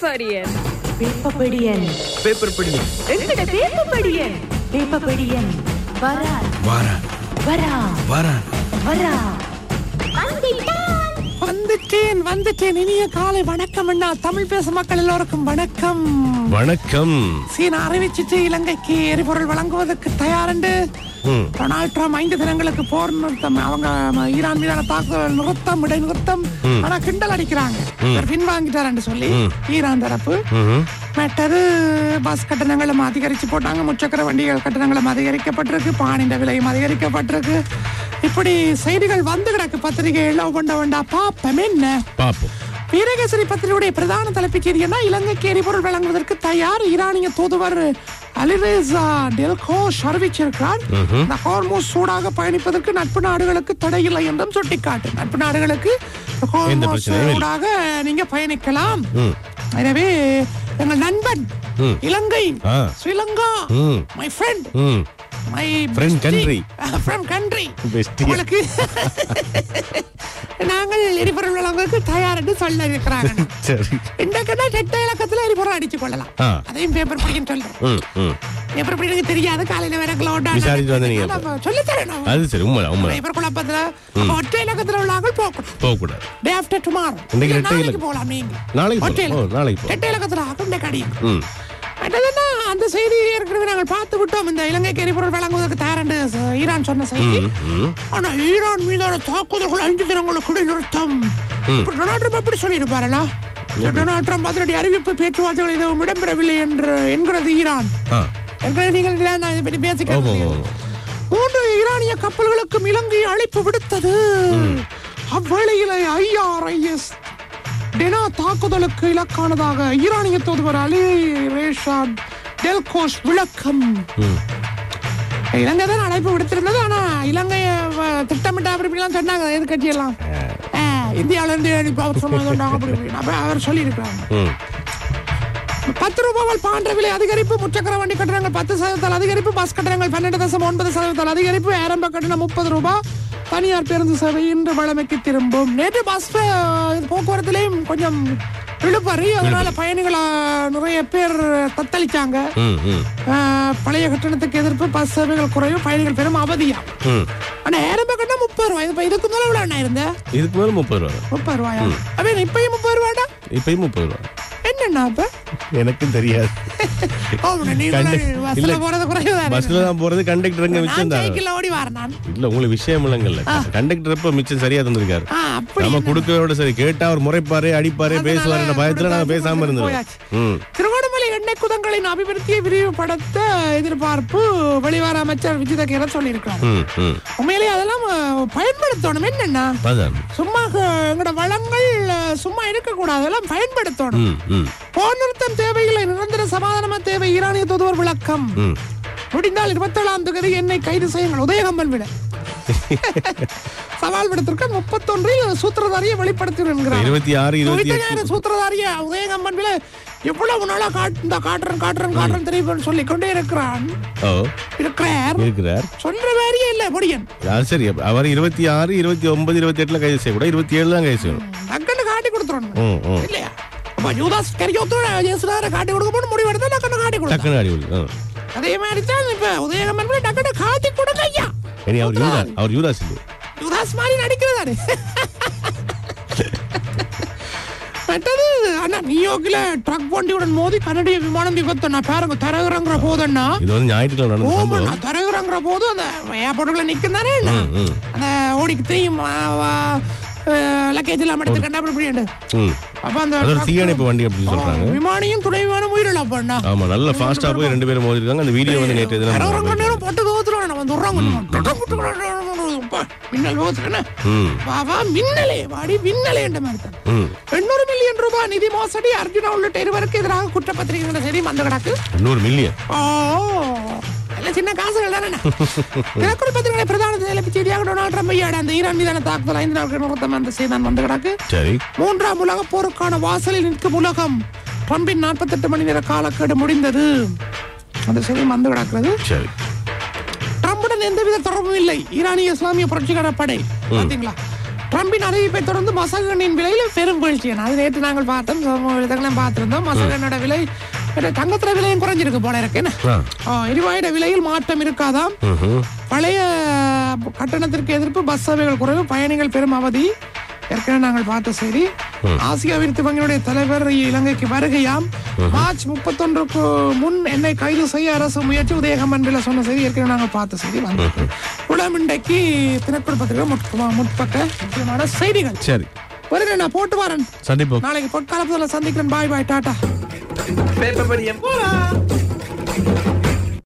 படியன் வேப்பப்படியன் paper படி எங்கட வேப்பப்படியன் வேப்பப்படியன் வரா வாரா வரா வாரா வரா வந்துட்டேன் வந்துட்டேன் இனிய காலை வணக்கம் அண்ணா தமிழ் பேசும் மக்கள் எல்லோருக்கும் வணக்கம் வணக்கம் சீனா அறிவிச்சிட்டு இலங்கைக்கு எரிபொருள் வழங்குவதற்கு தயாரென்று ம். டொனால்ட் ட்ரம்ப் ஐந்து தினங்களுக்கு போர் நிறுத்தம் அவங்க ஈரான் மீதான தாக்குதல் நிறுத்தம் இடைநிறுத்தம் ஆனா கிண்டல் அடிக்கிறாங்க இவர் பின்வாங்கிட்டாருன்னு சொல்லி ஈரான் தரப்பு ம்ஹும். மற்றது பஸ் கட்டணங்களும் அதிகரிச்சு போட்டாங்க முச்சக்கர வண்டிகள் கட்டணங்களும் அதிகரிக்கப்பட்டிருக்கு பானிண்ட விலையும் அதிகரிக்கப்பட்டிருக்கு இப்படி செய்திகள் வந்து கிடக்கு பத்திரிகைகள் ஒவ்வொண்ட ஒண்டா பாப்பம் என்ன பாப்போம் வீரகேசரி பத்திரிகையுடைய பிரதான தலைப்புச் செய்தி என்ன இலங்கைக்கு எரிபொருள் வழங்குவதற்கு தயார் ஈரானிய தூதுவர் அலிரேசா டெல்கோஷ் அறிவிச்சிருக்கிறார் இந்த ஹார்மோஸ் சூடாக பயணிப்பதற்கு நட்பு நாடுகளுக்கு தடையில்லை என்றும் சுட்டிக்காட்டு நட்பு நாடுகளுக்கு ஹார்மோஸ் பிரச்சனையும் இல்லை. சூடாக நீங்க பயணிக்கலாம் ம். எனவே எங்கள் நண்பன் ம். இலங்கை ஆ. ஸ்ரீலங்கா ம். மை ஃப்ரெண்ட் ம் my Friend country. From country Bestie. உங்களுக்கு நாங்கள் எரிபொருள் வழங்குவதற்கு தயார் என்று சொல்ல இருக்கிறாங்க சரி இன்றைக்குன்னா டெட்ட இலக்கத்துல எரிபொருள் அடிச்சு கொள்ளலாம் ஆ. அதையும் பேப்பர் படிக்கன்னு சொல்றேன் ம் ம் பேப்பர் படிக்க தெரியாது காலையில வேற கிளோட் விசாரிச்சு வந்தீங்க அப்ப. சொல்லி தரேன் அது சரி உண்மை உண்மை பேப்பர் குழப்பத்துல அப்ப ஒற்றை இலக்கத்துல உள்ளார்கள் போகணும் போகக்கூடாது டே ஆஃப்டர் டுமாரோ இன்னைக்கு ரெட்டை நாளைக்கு இலக்கம். போகலாம் நீங்க நாளைக்கு ஒற்றை போகலாம். ஓ, இலக்கம். நாளைக்கு போகலாம். ரெட்டை இலக்கத்துல ஆகும் இந்த கடியும் ம் மற்றதுன்னா அந்த செய்தி ஏற்கனவே நாங்கள் பார்த்து விட்டோம் இந்த இலங்கைக்கு எரிபொருள் வழங்குவதற்கு தயாரென்று ச- ஈரான் சொன்ன செய்தி ம் ஆனா ஈரான் மீதான தாக்குதல்கள் ஐந்து தினங்களுக்கு இடைநிறுத்தம் இப்ப டொனால்ட் ட்ரம்ப் எப்படி சொல்லியிருப்பாரா டொனால்ட் ட்ரம்ப் அதனுடைய அறிவிப்பு பேச்சுவார்த்தைகள் எதுவும் இடம்பெறவில்லை என்று என்கிறது ஈரான் ஆ ஏற்கனவே நீங்கள் இதில் நான் இதை பற்றி ஆமாம் பேசிக்கிறேன் ஆமாம் மூன்று ஈரானிய கப்பல்களுக்கும் இலங்கை அழைப்பு விடுத்தது அவ்வேளையிலே ஐஆர்ஐஎஸ் டெனா தாக்குதலுக்கு இலக்கானதாக ஈரானிய தூதுவர் அலி ரேஷாத் டெல்கோஷ் விளக்கம் ம் இலங்கை தான் அழைப்பு விடுத்திருந்தது ஆனா இலங்கை வ- திட்டமிட்ட அப்படி இப்படிலாம் சொன்னாங்க எதிர்கட்சி எல்லாம் இந்தியாவில இருந்து இப்ப அவர் சொன்னது சொன்னாங்க அப்படி இப்படின்னு. அப்ப அவர் சொல்லியிருக்கிறாங்க ம் பத்து ரூபாய் பாண்ட விலை அதிகரிப்பு முச்சக்கர வண்டி கட்டணங்கள் பத்து சதவீதத்தால் அதிகரிப்பு பஸ் கட்டணங்கள் பன்னெண்டு தசம் ஒன்பது சதவீதத்தால் அதிகரிப்பு ஆரம்ப கட்டணம் முப்பது ரூபாய் தனியார் பேருந்து சேவை இன்று வழமைக்கு திரும்பும் நேற்று பஸ் பே- இது போக்குவரத்திலையும் கொஞ்சம் இழுப்பறி அதனால பயணிகள் ஆ, நிறைய பேர் தத்தளிச்சாங்க ம் ம் ஆ, பழைய கட்டணத்துக்கு எதிர்ப்பு பஸ் சேவைகள் குறைவு பயணிகள் பெரும் அவதியா ம் ஆனா ஆரம்ப கட்டணம் முப்பது ரூபாய் இப்ப இதுக்கு மேல எவ்வளவு அண்ணா இருந்த இதுக்கு மேலே முப்பது ரூபா தான். முப்பது ரூபாயா அப்ப இப்பயும் முப்பது ரூபாடா இப்பயும் முப்பது ரூபா என்னண்ணா அப்ப எனக்கும் தெரியாது ஓ, நீங்க கண்ட- பஸ்ல இல்ல. போறது குறைவுதான் பஸ்ல தான் போறது கண்டக்டருங்க மிச்சம் நான் தான் சைக்கிள்ல ஓடி வரேன் நான் இல்ல உங்களுக்கு விஷயம் இல்லைங்கல்ல கண்டக்டர் இப்ப மிச்சம் சரியா தந்திருக்காரு ஆ, அப்படி நம்ம என்ன? கொடுக்கறதோட சரி கேட்டா அவர் முறைப்பாரு அடிப்பாரு அதனால பேசுவாரு பயத்துல நாங்க பேசாம இருந்தோம் போயாச்சு. ம் திருகோணமலை எண்ணெய் குதங்களின் அபிவிருத்தியை விரிவுபடுத்த எதிர்பார்ப்பு வெளிவார அமைச்சர் விஜித கேரத் சொல்லியிருக்காரு ம் ம் உண்மையிலேயே அதெல்லாம் அஹ், பயன்படுத்தணும் என்னன்னா அதான் சும்மா அஹ், எங்களோட வளங்கள் அஹ், சும்மா இருக்கக்கூடாது அதெல்லாம் பயன்படுத்தணும் ம் ம் போர் நிறுத்தம் தேவையில்லை நிரந்தர சமாதானமா தேவை ஈரானிய தூதுவர் விளக்கம் ம் முடிந்தால் இருபத்தேழாம் தேதி என்னை கைது செய்யுங்கள் உதயகம்பன் விட சவால் விடத்திற்கு முப்பத்தொன்றில் சூத்திரதாரியை வெளிப்படுத்தி என்கிறார் இருபத்தி ஆறு இருபத்தி எட்டு துவைத்தஞான சூத்திரதாரிய உதயகம்பன் விட எவ்வளவு நாளா காட்டு இந்த காட்டுறேன் காட்டுறேன் காட்டுறேன் தெரியும் சொல்லி கொண்டே இருக்கிறான் ஓ இருக்கிறார் இருக்கிறார் சொல்ற வேறியே இல்ல முடியன் அது சரி அப்ப அவர் இருபத்தி ஆறு இருபத்தி ஒன்பது இருபத்தி எட்டுல கைது செய்யக்கூடாது இருபத்தி ஏழு தான் கைது செய்யணும் டக்குன்னு காட்டி கொடுத்துறோம் ம் ம் இல்லையா அப்ப யூதாஸ் கரியோத்தோட இயேசுதார காட்டி கொடுக்க போது முடிவு எடுத்தா டக்குன்னு காட்டி கொடுத்தா டக்குன்னு அடி விழுது. ஆ. அதே மாதிரி தான் இப்ப உதயகம்பன் விட டக்குன்னு காட்டி கொடுங்க ஐயா இனி அவர் யூதாஸ் அவர் யூதாஸ் இல்லை யுவராஜ் மாதிரி நடிக்கிறதாரு மற்றது அண்ணா நியூயார்க்ல ட்ரக் வண்டியுடன் மோதி கனடிய விமானம் விபத்து நான் பாருங்க தரகுறங்கிற போதுன்னா இது வந்து ஞாயிற்றுக்கிழமை நடந்த சம்பவம் ஓமண்ணா தரகுறங்கிற போது அந்த ஏர்போர்ட்டுக்குள்ள நிக்கும் தானே அண்ணா? ம். அந்த ஓடிக்கு தெரியும் லக்கேஜ் எல்லாம் எடுத்து கண்டா அப்படி இப்படிண்டு. ம் அப்ப அந்த அது ஒரு truck- தீயணைப்பு வண்டி அப்படின்னு சொல்றாங்க விமானியும் துணை விமானம் உயிரிழப்பு அண்ணா ஆமா நல்ல ஃபாஸ்டா போய் ரெண்டு பேரும் மோதி இருக்காங்க அந்த வீடியோ வந்து நேற்று அரை தினம் மணி நேரம் போட்டு விபத்துருவாங்க நம்ம துறாங்க மின்னல் விபத்து ம் வா வா மின்னலே வாடி மின்னலே என்ற மாதிரி தான் ம் எண்ணூறு மில்லியன் ரூபாய் நிதி மோசடி அர்ஜுனா உள்ளிட்ட இருவருக்கு எதிராக குற்றப்பத்திரிகைகள் சரி வந்து கிடக்கு நூறு மில்லியன் ஓ நல்ல சின்ன காசுகள் தானே தினக்குறி பத்திரிகை பிரதான தலைப்புச் செய்தியாக டொனால்ட் ட்ரம்ப் ஐயாட அந்த ஈரான் மீதான தாக்குதல் ஐந்து நாட்கள் நிறுத்தம் அந்த செய்தான் வந்து கிடக்கு சரி மூன்றாம் உலக போருக்கான வாசலில் நிற்கும் உலகம் ட்ரம்பின் நாற்பத்தெட்டு மணி நேர காலக்கெடு முடிந்தது அந்த செய்தி வந்து கிடக்கிறது சரி ட்ரம்புடன் எந்தவித தொடர்பும் இல்லை ஈரானிய இஸ்லாமிய புரட்சிகர படை பாத்தீங்களா ட்ரம்பின் அறிவிப்பை தொடர்ந்து மசகனின் விலையில் பெரும் வீழ்ச்சி அது நேற்று நாங்கள் பார்த்தோம் சமூக வலைதளங்களையும் பார்த்திருந்தோம் மசகனோட விலை மற்ற தங்கத்துல விலையும் குறைஞ்சிருக்கு போல இருக்கு என்ன? ஆ. ஆ, எரிவாயுட விலையில் மாற்றம் இருக்காதாம் ம்ஹும். பழைய கட்டணத்திற்கு எதிர்ப்பு பஸ் சேவைகள் குறைவு பயணிகள் பெரும் அவதி ஏற்கனவே நாங்கள் பார்த்த செய்தி ஆசியா விருத்து வங்கியுடைய தலைவர் இலங்கைக்கு வருகையாம் மார்ச் முப்பத்தொன்றுக்கு முன் என்னை கைது செய்ய அரசு முயற்சி உதயகமன்றில் சொன்ன செய்தி ஏற்கனவே நாங்கள் பார்த்த செய்தி வந்திருக்கு உளம் இன்றைக்கு தினக்குழு பத்திரிகை முற்ப- முற்பக்க முக்கியமான செய்திகள் சரி வருகிறேன் நான் போட்டு வரேன் சந்திப்போம் நாளைக்கு பொற்காலத்தில் சந்திக்கிறேன் பாய் பாய் டாட்டா பேப்பர் படியம் போலாம்